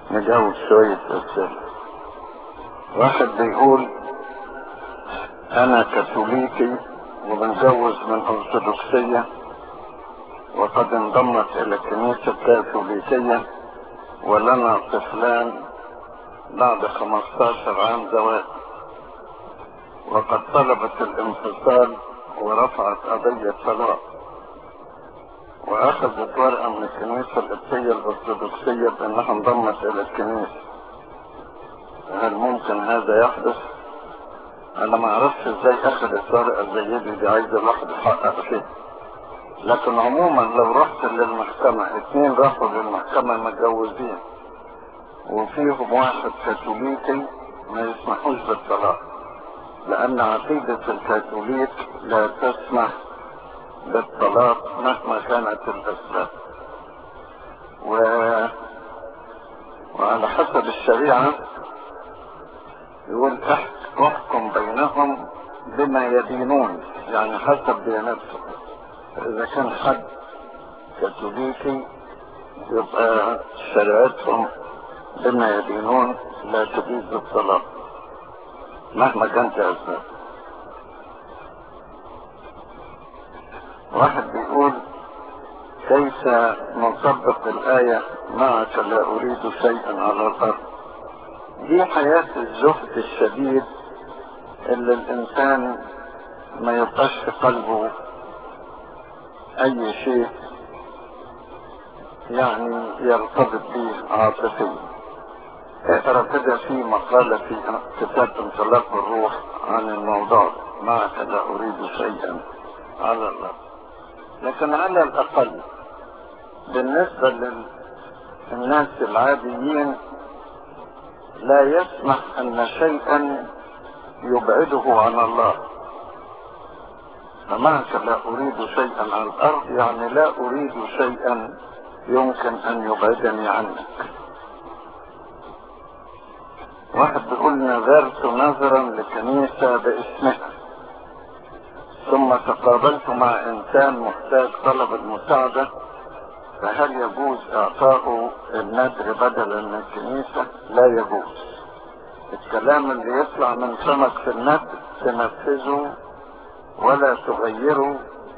نجاوب شوية أسئلة واحد بيقول أنا كاثوليكي وبنجوز من أرثوذكسية وقد انضمت إلى الكنيسة الكاثوليكية ولنا طفلان بعد 15 عام زواج وقد طلبت الانفصال ورفعت قضية طلاق واخذت ورقة من الكنيسة القبطية الارثوذكسية بانها انضمت الى الكنيسة هل ممكن هذا يحدث؟ انا ما اعرفش ازاي اخذت ورقة زي دي دي عايزة الواحد يحقق فيها لكن عموما لو رحت للمحكمة اتنين راحوا للمحكمة متجوزين وفيهم واحد كاثوليكي ما يسمحوش بالطلاق لأن عقيدة الكاثوليك لا تسمح بالطلاق مهما كانت الأسباب و... وعلى حسب الشريعة يقول احكم بينهم بما يدينون يعني حسب ديانتهم إذا كان حد كاثوليكي يبقى شريعتهم بما يدينون لا تجيز الطلاق مهما كانت أسباب واحد بيقول كيف نطبق الآية معك لا أريد شيئا على الأرض دي حياة الزهد الشديد اللي الإنسان ما يبقاش في قلبه أي شيء يعني يرتبط به عاطفيا اقرا كده في مقالة في كتاب انطلاق الروح عن الموضوع معك لا أريد شيئا على الأرض لكن على الأقل بالنسبة للناس العاديين لا يسمح أن شيئا يبعده عن الله فمعك لا أريد شيئا عن الأرض يعني لا أريد شيئا يمكن أن يبعدني عنك واحد بيقول نذرت نذرا لكنيسة باسمها ثم تقابلت مع انسان محتاج طلب المساعدة فهل يجوز اعطاؤه النذر بدلا من الكنيسة لا يجوز الكلام اللي يطلع من فمك في النذر تنفذه ولا تغيره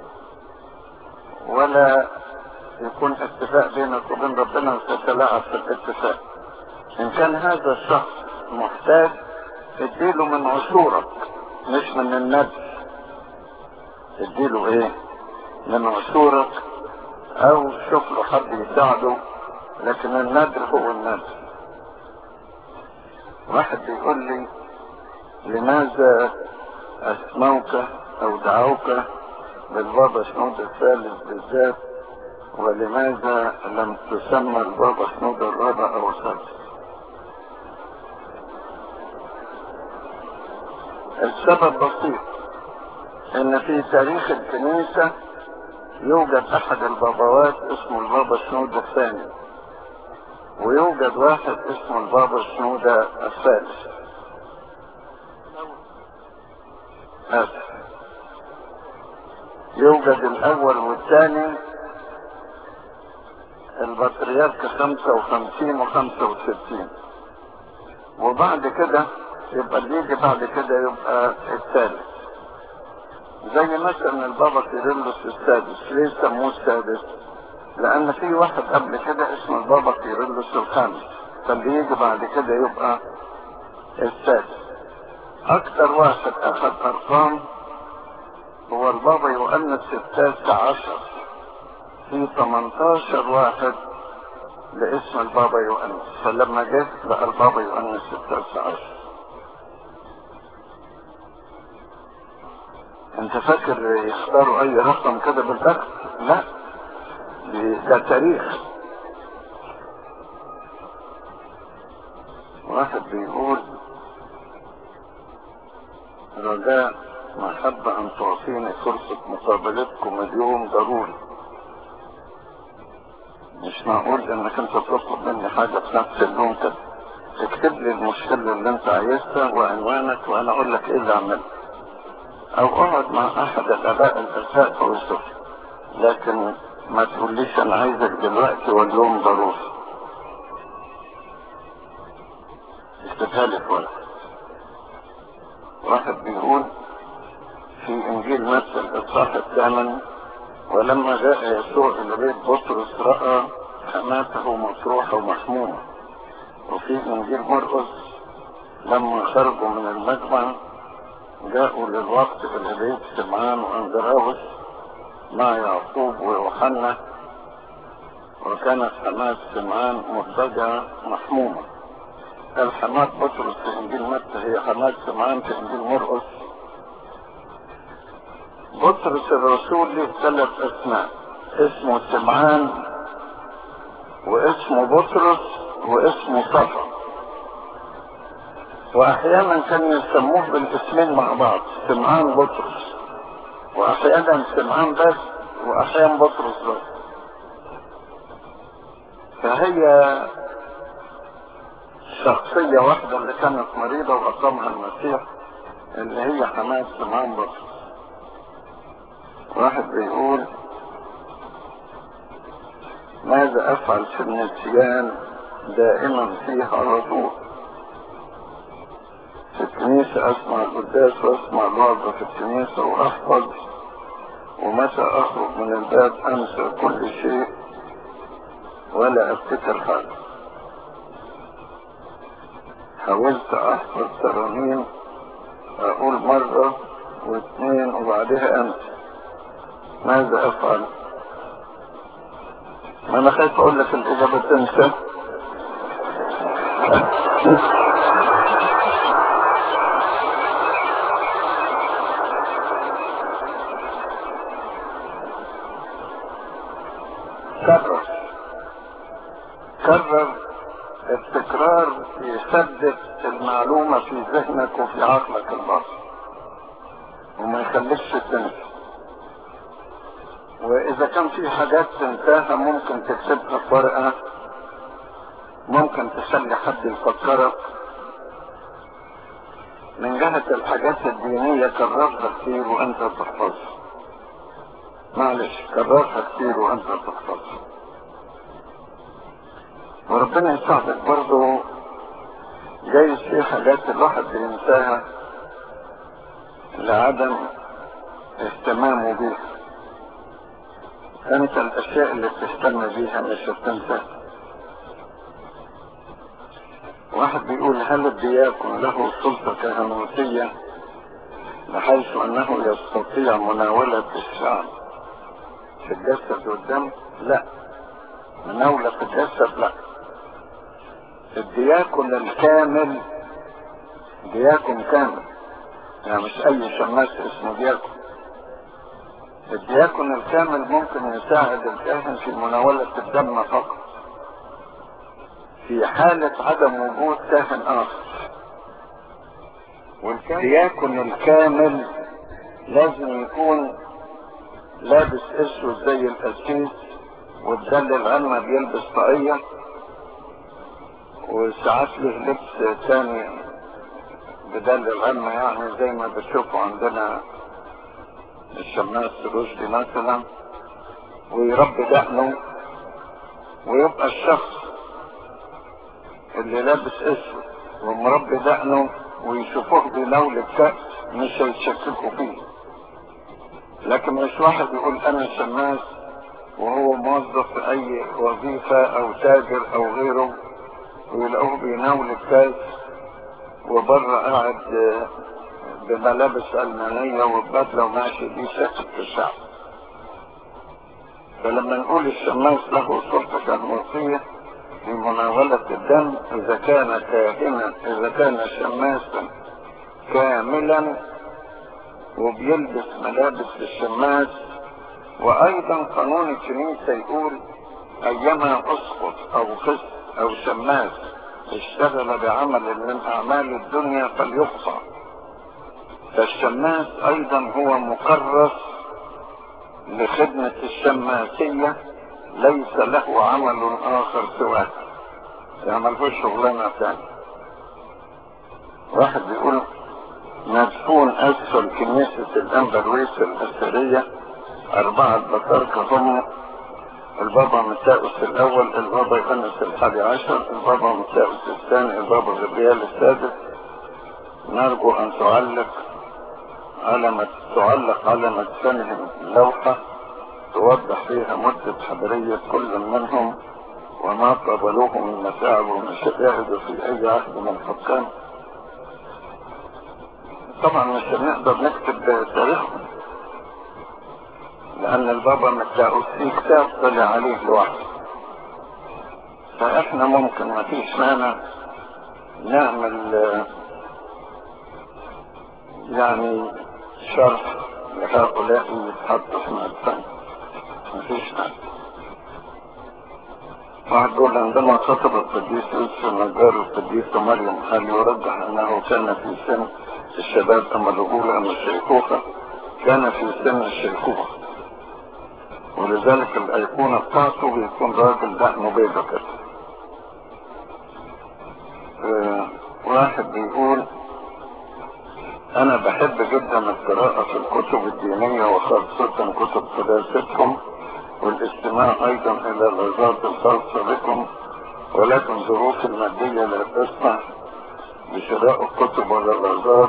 ولا يكون اتفاق بينك وبين ربنا وتتلاعب في الاتفاق ان كان هذا الشخص محتاج اديله من عشورك مش من النذر اديله ايه من عشورك او شوف له حد يساعده لكن النذر هو النذر واحد بيقول لي لماذا اسموك او دعوك بالبابا شنود الثالث بالذات ولماذا لم تسمى البابا شنود الرابع او الخامس السبب بسيط ان في تاريخ الكنيسة يوجد احد البابوات اسمه البابا شنودة الثاني ويوجد واحد اسمه البابا شنودة الثالث آسف يوجد الاول والثاني البطريرك خمسة وخمسين وخمسة وستين وبعد كده يبقى اللي يجي بعد كده يبقى الثالث زي مثلا البابا كيرلس السادس ليه سموه السادس لان في واحد قبل كده اسمه البابا كيرلس الخامس فاللي يجي بعد كده يبقى السادس اكتر واحد اخذ ارقام هو البابا يؤنس التاسع عشر في 18 واحد لاسم البابا يؤنس فلما جه بقى البابا يؤنس التاسع عشر انت فاكر يختاروا اي رقم كده بالبخت لا ده تاريخ واحد بيقول رجاء محبة ان تعطيني فرصة مقابلتكم اليوم ضروري مش معقول انك انت تطلب مني حاجة في نفس اليوم كده اكتب لي المشكلة اللي انت عايزها وعنوانك وانا اقول لك ايه اللي اعمله او اقعد مع احد الاباء الارفاق فوصف لكن ما تقوليش انا عايزك دلوقتي واليوم ضروري اكتبها لي في ورقة واحد بيقول في انجيل متى الاصحاح الثامن ولما جاء يسوع الى بيت بطرس راى حماته مطروحه ومحمومه وفي انجيل مرقس لما خرجوا من المجمع جاءوا للوقت الى بيت سمعان واندراوس مع يعقوب ويوحنا وكانت حماة سمعان مضطجعة محمومة الحماة بطرس في انجيل متى هي حماة سمعان في انجيل مرقس بطرس الرسول له ثلاث اسماء اسمه سمعان واسمه بطرس واسمه صفا واحيانا كانوا يسموه بالاسمين مع بعض سمعان بطرس واحيانا سمعان بس واحيانا بطرس بس فهي شخصية واحدة اللي كانت مريضة وأقامها المسيح اللي هي حماة سمعان بطرس واحد بيقول ماذا افعل في النسيان دائما فيه على طول في الكنيسة اسمع القداس واسمع الوعظة في الكنيسة واحفظ ومتى اخرج من الباب انسى كل شيء ولا افتكر حاجة حاولت احفظ ترانيم اقول مرة واثنين وبعدها انسى ماذا افعل ما انا خايف اقول لك الاجابة تنسى كرر كرر التكرار يثبت المعلومة في ذهنك وفي عقلك الباطن وما يخليكش تنسى واذا كان في حاجات تنساها ممكن تكتبها في ورقة ممكن تخلي حد يفكرك من جهة الحاجات الدينية كررها كتير وانت تحفظها معلش كررها كتير وانت تحفظها وربنا يساعدك برضه جايز في حاجات الواحد بينساها لعدم اهتمامه بيها انت الاشياء اللي بتهتم بيها مش بتنساها واحد بيقول هل الدياكون له سلطة كهنوتية بحيث انه يستطيع مناولة الشعب في الجسد والدم لا مناولة الجسد لا الدياكون الكامل دياكون كامل يعني مش اي شماس اسمه دياكون الدياكون الكامل ممكن يساعد الكاهن في مناولة الدم فقط في حالة عدم وجود كاهن آخر والدياكون الكامل لازم يكون لابس اسود زي القسيس والدلل عنه بيلبس طاقية وساعات له لبس تاني بدلل عنه يعني زي ما بتشوفوا عندنا الشماس رشدي مثلا ويربي دقنه ويبقى الشخص اللي لابس اسود ومربي دقنه ويشوفوه بيناول الكأس مش هيتشككوا فيه لكن مش واحد يقول انا شماس وهو موظف في اي وظيفة او تاجر او غيره ويلاقوه بيناول الكاس وبره قاعد بملابس ألمانية وبدلة وماشي دي شكل في الشعب فلما نقول الشماس له سلطة كهنوتية في مناولة الدم إذا كان كاهنا إذا كان شماسا كاملا وبيلبس ملابس الشماس وأيضا قانون الكنيسة يقول أيما أسقط أو خس أو شماس اشتغل بعمل من أعمال الدنيا فليقطع فالشماس ايضا هو مكرس لخدمة الشماسية ليس له عمل اخر سواه يعملهوش شغلانة تاني واحد بيقول مدفون اسفل كنيسة الانبرويس الاثرية اربعة بطاركة هم البابا متاؤس الاول البابا يونس الحادي عشر البابا متاؤس الثاني الثاني البابا غبريال السادس نرجو أن تعلق على مد... تعلق على مدفنهم لوحة توضح فيها مدة حضرية كل منهم وما قبلوه من متاعب ومشاهد في أي عهد من الحكام طبعا مش هنقدر نكتب تاريخهم لأن البابا متلاقوش في كتاب طلع عليه لوحده فإحنا ممكن ما فيش مانع نعمل يعني شرح لهؤلاء يتحطوا في مدفن مفيش مانع واحد يقول عندما خطب القديس يوسف النجار القديس مريم هل يرجح انه كان في سن الشباب اما الرجولة ام الشيخوخة كان في سن الشيخوخة ولذلك الايقونة بتاعته بيكون راجل دقنه بيضة كده اه واحد بيقول انا بحب جدا القراءة في الكتب الدينية وخاصة كتب قداستكم والاستماع ايضا الى العظات الخاصة بكم ولكن ظروف المادية لا تسمح بشراء الكتب ولا العظات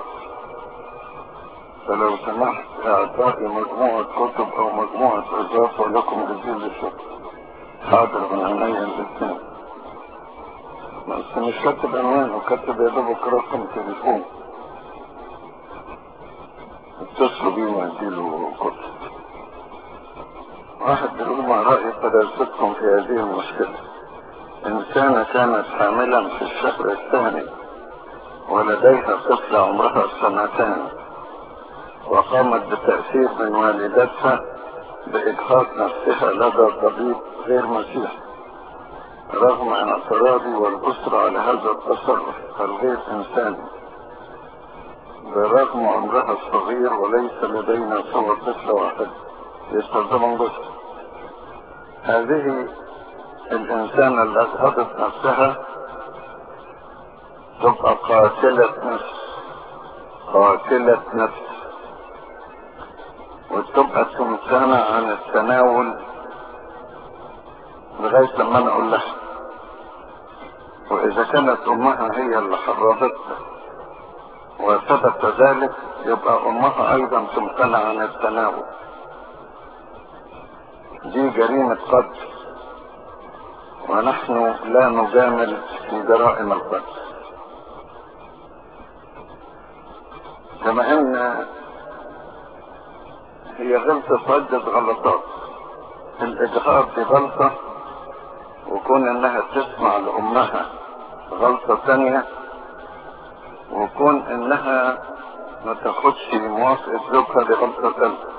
فلو سمحت اعطائي مجموعة كتب او مجموعة عظات ولكم جزيل الشكر حاضر من عينيا الاثنين بس مش كاتب عنوان وكاتب يا دوبك رقم تليفون اتصلوا بيه واديله كتب واحد بيقول ما رأي قداستكم في هذه المشكلة إنسانة كانت حاملا في الشهر الثاني ولديها طفلة عمرها سنتان وقامت بتأثير من والدتها بإجهاض نفسها لدى طبيب غير مسيحي رغم اعتراضي والأسرة على هذا التصرف الغير إنساني برغم عمرها الصغير وليس لدينا سوى طفلة واحدة يستخدم بس هذه الإنسانة اللي أجهضت نفسها تبقى قاتلة نفس قاتلة نفس وتبقى تمتنع عن التناول لغاية لما أنا أقول لها وإذا كانت أمها هي اللي حرضتها وثبت ذلك يبقى أمها أيضا تمتنع عن التناول دي جريمة قتل ونحن لا نجامل في جرائم القتل كما ان هي غلطة عدة غلطات الاجهاض دي غلطة وكون انها تسمع لامها غلطة تانية وكون انها ما تاخدش موافقة زوجها دي غلطة تالتة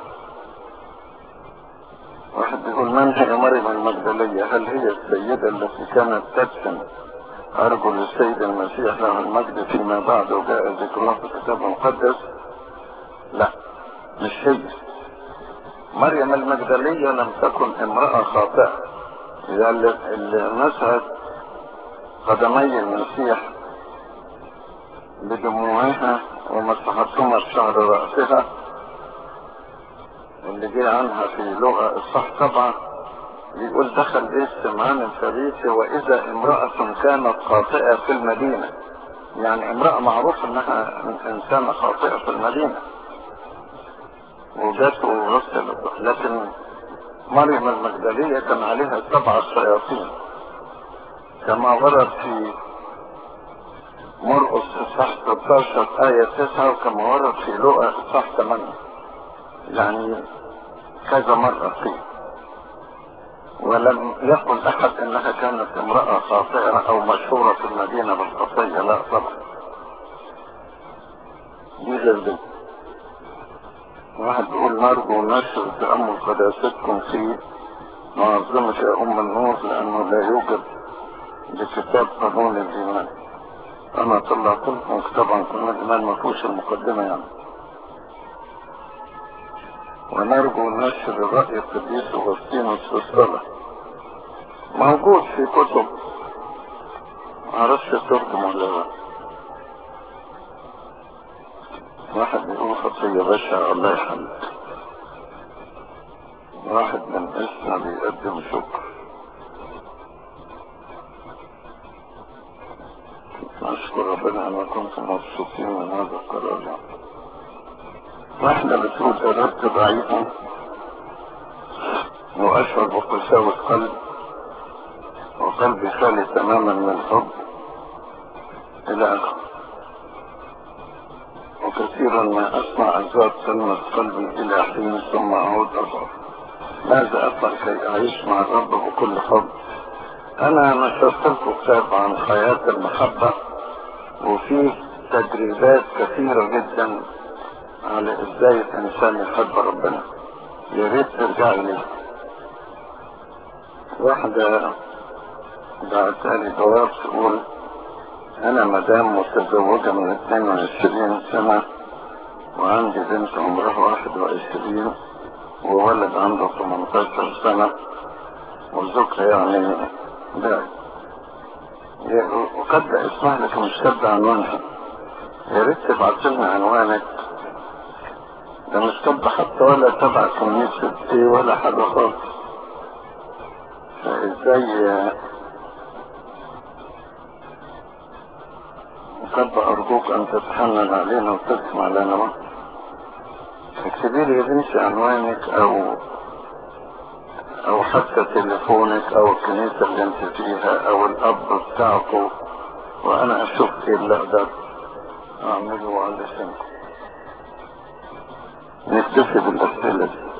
واحد بيقول من هي مريم المجدلية هل هي السيدة التي كانت تدفن أرجل السيد المسيح له المجد فيما بعد وجاء ذكرها في الكتاب المقدس لا مش هي مريم المجدلية لم تكن امرأة خاطئة هي اللي مسحت قدمي المسيح بدموعها ومسحتهما بشعر رأسها اللي جه عنها في لغة الصح طبعا بيقول دخل بيت سمعان الفريسي واذا امرأة كانت خاطئة في المدينة يعني امرأة معروف انها انسانة خاطئة في المدينة وجات وغسلت لكن مريم المجدلية كان عليها سبع شياطين كما ورد في مرقس اصحاح 16 آية 9 وكما ورد في لقا اصحاح 8 يعني كذا مرة فيه ولم يقل احد انها كانت امرأة خاطئة او مشهورة في المدينة بالخطية لا طبعا دي غير دي واحد يقول نرجو نشر تأمل قداستكم في منظمة يا أم النور لأنه لا يوجد بكتاب قانون الإيمان أنا طلعت لكم كتاب عن قانون الإيمان ما فيهوش المقدمة يعني ونرجو نشر رأي القديس أغسطينوس في الصلاة موجود في كتب معرفش ترجم ولا لا واحد بيقول خطية بشعة الله يحمد واحد من اسمه بيقدم شكر أشكر ربنا أن كنتم مبسوطين من هذا القرار يعني. واحدة بتقول أردت ضعيفا وأشعر بقساوة قلب وقلبي خالي تماما من الحب إلى آخره وكثيرا ما أسمع أزواج تلمس قلبي إلى حين ثم أعود أضعف ماذا أفعل كي أعيش مع الرب بكل حب أنا نشرت لكم كتاب عن حياة المحبة وفيه تدريبات كثيرة جدا على ازاي الانسان يحب ربنا يا ريت ترجع لي واحدة بعتالي جواب تقول انا مدام متزوجة من 22 سنة وعندي بنت عمرها 21 وولد عنده 18 سنة وزوجها يعني بعد وقد اسمح لك مش كاتبة عنوانها يا ريت تبعت لنا عنوانك ده مش كاتبة حتى ولا تبع كنيسة ايه ولا حاجة خالص فازاي كاتبة ارجوك ان تتحنن علينا وتسمع لنا بقى اكتبي لي يا بنتي عنوانك او او حتى تليفونك او الكنيسة اللي انت فيها او الاب بتاعكم وانا اشوف ايه اللي اقدر اعمله علشانكم نكتفي بالاسئلة دي